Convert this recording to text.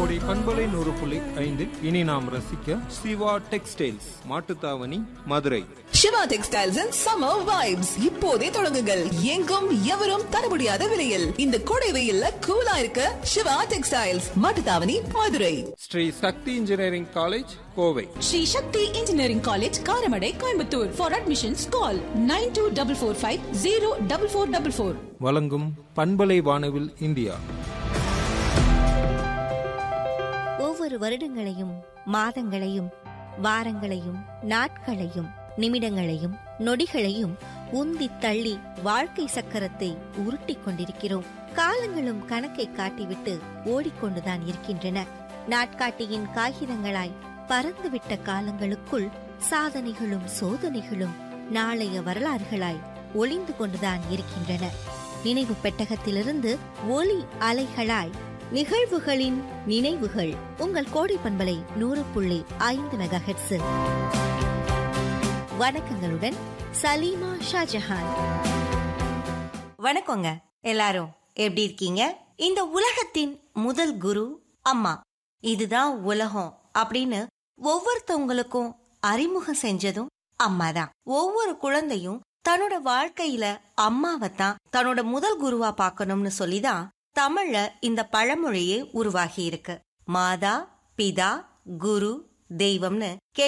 கோடை பண்பலை நூறு புள்ளி ஐந்தில் இனி நாம் ரசிக்க Siva textiles Mattuthavani Madurai Siva textiles and summer vibes இப்போதே தொடங்குங்கள் எங்கும் எவரும் தர முடியாத விலையில் இந்த கோடை வெயில்ல கூலா இருக்க Siva textiles Mattuthavani Madurai Sri Sakthi engineering college Kovai Sri Shakti Engineering College, Karamadai, Coimbatore. For admissions, call 9244504444. வழங்கும் பண்பலை வானவில் இந்தியா ஒவ்வொரு வருடங்களையும் மாதங்களையும் வாரங்களையும் நாட்களையும் நிமிடங்களையும் நொடிகளையும் உந்தி தள்ளி வாழ்க்கை சக்கரத்தை உருட்டிக் கொண்டிருக்கிறோம் காலங்களும் கணக்கை காட்டிவிட்டு ஓடிக்கொண்டுதான் இருக்கின்றன நாட்காட்டியின் காகிதங்களாய் பறந்துவிட்ட காலங்களுக்குள் சாதனைகளும் சோதனைகளும் நாளைய வரலாறுகளாய் ஒளிந்து கொண்டுதான் இருக்கின்றன நினைவு பெட்டகத்திலிருந்து ஒலி அலைகளாய் நிகழ்வுகளின் நினைவுகள் உங்கள் கோடை பண்பலை நூறு புள்ளி ஐந்து மெகா வணக்கங்களுடன் சலீமா ஷாஜஹான் வணக்கங்க எல்லாரும் எப்படி இருக்கீங்க இந்த உலகத்தின் முதல் குரு அம்மா இதுதான் உலகம் அப்படின்னு ஒவ்வொருத்தவங்களுக்கும் அறிமுகம் செஞ்சதும் அம்மா தான் ஒவ்வொரு குழந்தையும் தன்னோட வாழ்க்கையில அம்மாவை தான் தன்னோட முதல் குருவா பார்க்கணும்னு சொல்லிதான் தமிழ்ல இந்த பழமொழியே உருவாகி இருக்கு மாதா பிதா குரு தெய்வம்னு